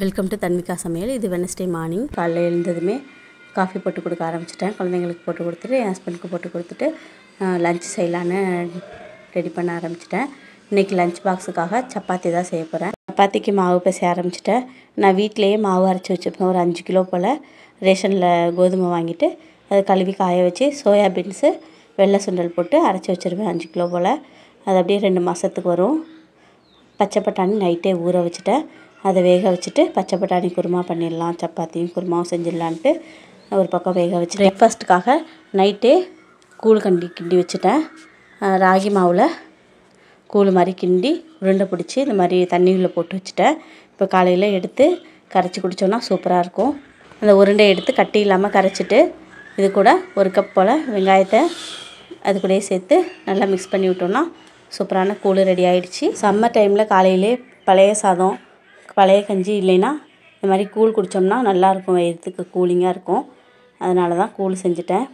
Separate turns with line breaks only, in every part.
welcome to Tanvika சமையல் இது Wednesday morning காலைல எழுந்ததுமே காஃபி போட்டு கொடுக்க ஆரம்பிச்சிட்டேன் குழந்தைங்களுக்கு போட்டு கொடுத்துட்டு என் ஹஸ்பண்டுக்கு போட்டு கொடுத்துட்டு லஞ்ச் செய்யலான்னு ரெடி பண்ண ஆரம்பிச்சிட்டேன் இன்றைக்கி லஞ்ச் பாக்ஸுக்காக சப்பாத்தி தான் செய்ய போகிறேன் சப்பாத்திக்கு மாவு பிசைய ஆரம்பிச்சிட்டேன் நான் வீட்டிலேயே மாவு அரைச்சி வச்சுருப்பேன் ஒரு அஞ்சு கிலோ போல் ரேஷனில் கோதுமை வாங்கிட்டு அதை கழுவி காய வச்சு சோயா பீன்ஸு வெள்ளை சுண்டல் போட்டு அரைச்சி வச்சுருவேன் அஞ்சு கிலோ போல் அது அப்படியே ரெண்டு மாதத்துக்கு வரும் பச்சை பட்டாணி நைட்டே ஊற வச்சுட்டேன் அதை வேக வச்சுட்டு பச்சை பட்டாணி குருமா பண்ணிடலாம் சப்பாத்தியும் குருமாவும் செஞ்சிடலான்ட்டு ஒரு பக்கம் வேக வச்சு பிரேக்ஃபாஸ்ட்டுக்காக நைட்டே கூழ் கண்டி கிண்டி வச்சுட்டேன் அஹ் ராகி மாவில் கூழ் மாதிரி கிண்டி உருண்டை பிடிச்சி இந்த மாதிரி தண்ணியில் போட்டு வச்சுட்டேன் இப்போ காலையில் எடுத்து கரைச்சி குடித்தோன்னா சூப்பராக இருக்கும் அந்த உருண்டை எடுத்து கட்டி இல்லாமல் கரைச்சிட்டு இது கூட ஒரு கப் போல் வெங்காயத்தை அது கூடயே சேர்த்து நல்லா மிக்ஸ் பண்ணி விட்டோம்னா சூப்பரான கூழ் ரெடி ஆயிடுச்சு சம்மர் டைமில் காலையிலே பழைய சாதம் பழைய கஞ்சி இல்லைன்னா இந்த மாதிரி கூழ் குடித்தோம்னா நல்லாயிருக்கும் வயிற்றுக்கு கூலிங்காக இருக்கும் அதனால தான் கூழ் செஞ்சுட்டேன்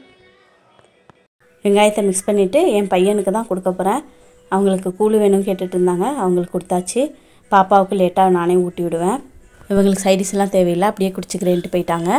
வெங்காயத்தை மிக்ஸ் பண்ணிவிட்டு என் பையனுக்கு தான் கொடுக்க போகிறேன் அவங்களுக்கு கூழ் வேணும்னு கேட்டுட்டு இருந்தாங்க அவங்களுக்கு கொடுத்தாச்சு பாப்பாவுக்கு லேட்டாக நானே ஊட்டி விடுவேன் இவங்களுக்கு சைடிஸ் எல்லாம் தேவையில்லை அப்படியே குடிச்சிக்கிறேன்ட்டு போயிட்டாங்க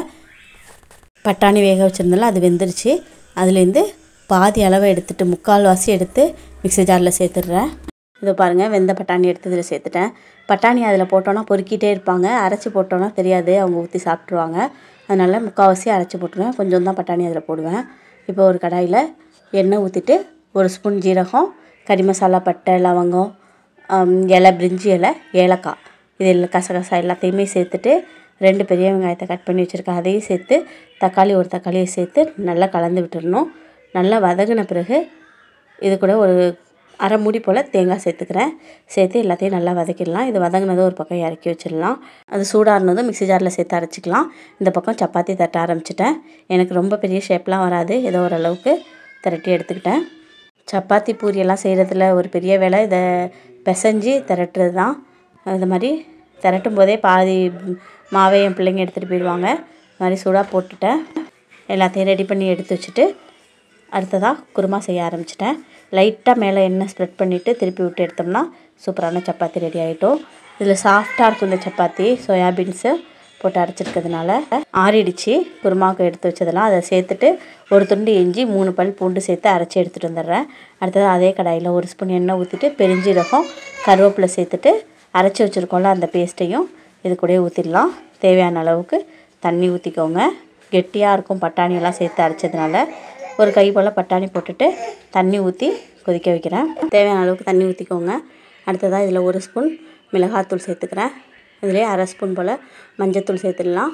பட்டாணி வேக வச்சுருந்தால அது வெந்துருச்சு அதுலேருந்து பாதி அளவை எடுத்துட்டு முக்கால் வாசி எடுத்து மிக்ஸி ஜாரில் சேர்த்துடுறேன் இதை பாருங்கள் வெந்த பட்டாணி எடுத்து இதில் சேர்த்துட்டேன் பட்டாணி அதில் போட்டோன்னா பொறுக்கிட்டே இருப்பாங்க அரைச்சி போட்டோன்னா தெரியாது அவங்க ஊற்றி சாப்பிட்ருவாங்க அதனால் முக்கால்வாசி அரைச்சி போட்டுருவேன் கொஞ்சம் தான் பட்டாணி அதில் போடுவேன் இப்போ ஒரு கடாயில் எண்ணெய் ஊற்றிட்டு ஒரு ஸ்பூன் ஜீரகம் கறி மசாலா பட்டை லவங்கம் ஆம், இலை பிரிஞ்சி இலை ஏலக்காய் இதில் கசகசா எல்லாத்தையுமே சேர்த்துட்டு ரெண்டு பெரிய வெங்காயத்தை கட் பண்ணி வச்சுருக்கேன் அதையும் சேர்த்து தக்காளி ஒரு தக்காளியை சேர்த்து நல்லா கலந்து விட்டுறணும் நல்லா வதங்கின பிறகு இது கூட ஒரு அரை மூடி போல் தேங்காய் சேர்த்துக்கிறேன் சேர்த்து எல்லாத்தையும் நல்லா வதக்கிடலாம் இது வதங்கினதும் ஒரு பக்கம் இறக்கி வச்சிடலாம் அது சூடாறினதும் மிக்ஸி ஜாரில் சேர்த்து அரைச்சிக்கலாம் இந்த பக்கம் சப்பாத்தி தட்ட ஆரம்பிச்சிட்டேன் எனக்கு ரொம்ப பெரிய ஷேப்லாம் வராது ஏதோ ஓரளவுக்கு திரட்டி எடுத்துக்கிட்டேன் சப்பாத்தி பூரியெல்லாம் செய்கிறதுல ஒரு பெரிய வேலை இதை பிசைஞ்சு திரட்டுறது தான் இந்த மாதிரி திரட்டும் போதே பாதி மாவை என் பிள்ளைங்க எடுத்துகிட்டு போயிடுவாங்க இது மாதிரி சூடாக போட்டுட்டேன் எல்லாத்தையும் ரெடி பண்ணி எடுத்து வச்சுட்டு அடுத்ததாக குருமா செய்ய ஆரம்பிச்சிட்டேன் லைட்டாக மேலே எண்ணெய் ஸ்ப்ரெட் பண்ணிவிட்டு திருப்பி விட்டு எடுத்தோம்னா சூப்பரான சப்பாத்தி ரெடி ஆகிட்டோம் இதில் சாஃப்டாக இருக்கும் இந்த சப்பாத்தி சோயாபீன்ஸு போட்டு அரைச்சிருக்கிறதுனால ஆறிடுச்சு குருமாவுக்கு எடுத்து வச்சதெல்லாம் அதை சேர்த்துட்டு ஒரு துண்டு இஞ்சி மூணு பல் பூண்டு சேர்த்து அரைச்சி எடுத்துகிட்டு வந்துடுறேன் அடுத்தது அதே கடாயில் ஒரு ஸ்பூன் எண்ணெய் ஊற்றிட்டு பெருஞ்சீரகம் கருவேப்பிலை சேர்த்துட்டு அரைச்சி வச்சுருக்கோம்ல அந்த பேஸ்ட்டையும் இது கூடயே ஊற்றிடலாம் தேவையான அளவுக்கு தண்ணி ஊற்றிக்கோங்க கெட்டியாக இருக்கும் பட்டாணி எல்லாம் சேர்த்து அரைச்சதுனால ஒரு கை போல் பட்டாணி போட்டுட்டு தண்ணி ஊற்றி கொதிக்க வைக்கிறேன் தேவையான அளவுக்கு தண்ணி ஊற்றிக்கோங்க அடுத்ததாக இதில் ஒரு ஸ்பூன் மிளகாத்தூள் சேர்த்துக்கிறேன் இதிலே அரை ஸ்பூன் போல் மஞ்சத்தூள் சேர்த்துடலாம்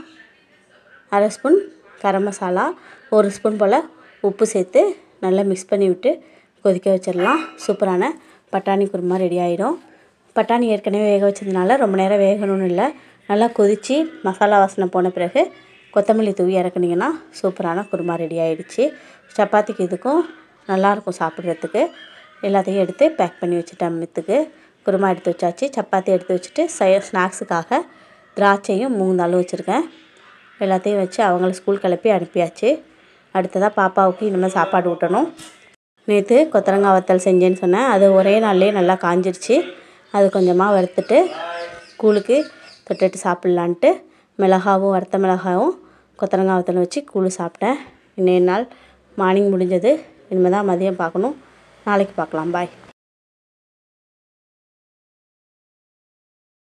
அரை ஸ்பூன் கரம் மசாலா ஒரு ஸ்பூன் போல் உப்பு சேர்த்து நல்லா மிக்ஸ் பண்ணி விட்டு கொதிக்க வச்சிடலாம் சூப்பரான பட்டாணி குருமா ரெடி ஆயிடும் பட்டாணி ஏற்கனவே வேக வச்சதுனால ரொம்ப நேரம் வேகணும்னு இல்லை நல்லா கொதித்து மசாலா வாசனை போன பிறகு கொத்தமல்லி தூவி இறக்குனீங்கன்னா சூப்பரான குருமா ரெடி ஆயிடுச்சு சப்பாத்திக்கு இதுக்கும் நல்லாயிருக்கும் சாப்பிட்றதுக்கு எல்லாத்தையும் எடுத்து பேக் பண்ணி வச்சுட்டேன் மித்துக்கு குருமா எடுத்து வச்சாச்சு சப்பாத்தி எடுத்து வச்சுட்டு சய ஸ்நாக்ஸுக்காக திராட்சையும் மூணு நாளும் வச்சுருக்கேன் எல்லாத்தையும் வச்சு அவங்கள ஸ்கூல் கிளப்பி அனுப்பியாச்சு அடுத்ததாக பாப்பாவுக்கு இனிமேல் சாப்பாடு ஊட்டணும் நேற்று கொத்தரங்காய் வத்தல் செஞ்சேன்னு சொன்னேன் அது ஒரே நாள்லேயே நல்லா காஞ்சிருச்சு அது கொஞ்சமாக வறுத்துட்டு கூழுக்கு தொட்டுட்டு சாப்பிட்லான்ட்டு மிளகாவும் வறுத்த மிளகாவும் கொத்தரங்காய் வத்தல் வச்சு கூழ் சாப்பிட்டேன் இன்னொரு நாள் மார்னிங் முடிஞ்சது இனிமேல் தான் மதியம் பார்க்கணும் நாளைக்கு பார்க்கலாம் பாய்